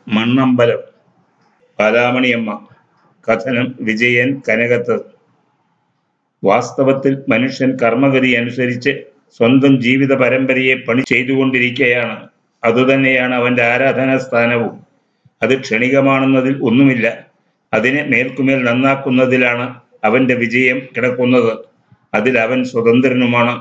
മണ്ണമ്പലം ബാലാമണിയമ്മ കഥനം വിജയൻ കനകത്ത് വാസ്തവത്തിൽ മനുഷ്യൻ കർമ്മഗതി അനുസരിച്ച് സ്വന്തം ജീവിത പരമ്പരയെ പണി ചെയ്തുകൊണ്ടിരിക്കുകയാണ് അതുതന്നെയാണ് അവന്റെ ആരാധനാ സ്ഥാനവും അത് ക്ഷണികമാണെന്നതിൽ ഒന്നുമില്ല അതിനെ മേൽക്കുമേൽ നന്നാക്കുന്നതിലാണ് അവന്റെ വിജയം കിടക്കുന്നത് അതിൽ അവൻ സ്വതന്ത്രനുമാണ്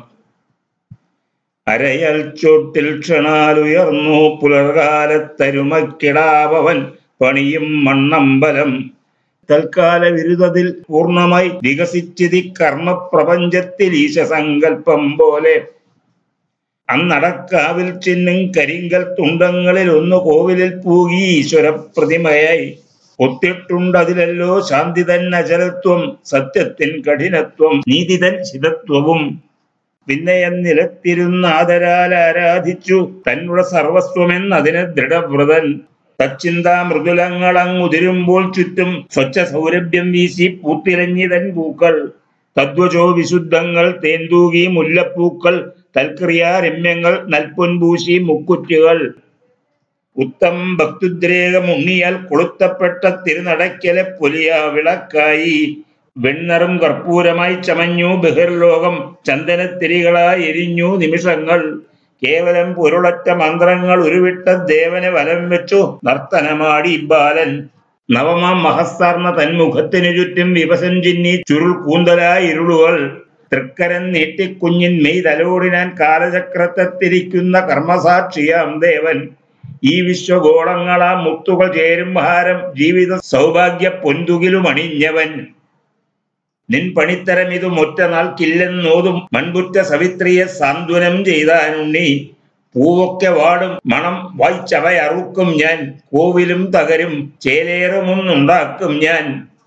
അരയൽ ചോട്ടിൽ ക്ഷണാലുയർന്നു പുലർകാലത്തരുമക്കിടാവവൻ പണിയും മണ്ണമ്പലം തൽക്കാല വിരുദ്ധത്തിൽ പൂർണ്ണമായി വികസിച്ചതി കർമ്മപ്രപഞ്ചത്തിൽ ഈശസങ്കല്പം പോലെ അന്നടക്കാവിൽ ചിന്നും കരിങ്കൽ തുണ്ടങ്ങളിൽ ഒന്ന് കോവിലിൽ പൂകി ഈശ്വര പ്രതിമയായി ഒത്തിട്ടുണ്ടതിലല്ലോ ശാന്തി തൻ അചലത്വം സത്യത്തിൻ കഠിനത്വം നീതി തൻ ശിതത്വവും പിന്നെയം നിലത്തിരുന്ന് ആദരാൽ ആരാധിച്ചു തന്നുടെ സർവസ്വമെന്നതിന് ദൃഢവ്രതൻ തച്ചിന്താ മൃദുലങ്ങളങ്ങുതിരുമ്പോൾ ചുറ്റും സ്വച്ഛ സൗരഭ്യം വീശി പൂത്തിലഞ്ഞിതൻ പൂക്കൾ തദ്വചോ വിശുദ്ധങ്ങൾ തേന്തൂകി മുല്ലപ്പൂക്കൾ തൽക്രിയാരമ്യങ്ങൾ നൽപൊൻപൂശി മുക്കുറ്റുകൾ ഉത്തം ഭക്തുദ്രേകമുണ്ണിയാൽ കൊളുത്തപ്പെട്ട തിരുനടയ്ക്കലെ പൊലിയ വിളക്കായി വെണ്ണറും കർപ്പൂരമായി ചമഞ്ഞു ബഹിർലോകം ചന്ദനത്തിരികളായി എരിഞ്ഞു നിമിഷങ്ങൾ കേവലം പൊരുളറ്റ മന്ത്രങ്ങൾ ഉരുവിട്ട ദേവനെ വലം വെച്ചു നർത്തനമാടി ബാലൻ നവമാം മഹസ്താർന്ന തന്മുഖത്തിനു ചുറ്റും വിവസം ചിന്നി ചുരുൾ കൂന്തലായി ഇരുളുകൾ തൃക്കരൻ നീട്ടിക്കുഞ്ഞിൻ മെയ് തലോടിനാൻ കാലചക്രത്തെത്തിരിക്കുന്ന കർമ്മസാക്ഷിയാം ദേവൻ ഈ വിശ്വഗോളങ്ങളാ മുത്തുകൾ ചേരും ഹാരം ജീവിത സൗഭാഗ്യ പൊന്തുകിലും അണിഞ്ഞവൻ നിൻ പണിത്തരം ഇത് മൊറ്റനാൾക്കില്ലെന്നോതും മൺപുറ്റ സവിത്രിയെ സാന്ത്വനം ചെയ്താനുണ്ണി പൂവൊക്കെ വാടും മണം വായിച്ചവയറുക്കും ഞാൻ കോവിലും തകരും ചേലേറുമൊന്നുണ്ടാക്കും ഞാൻ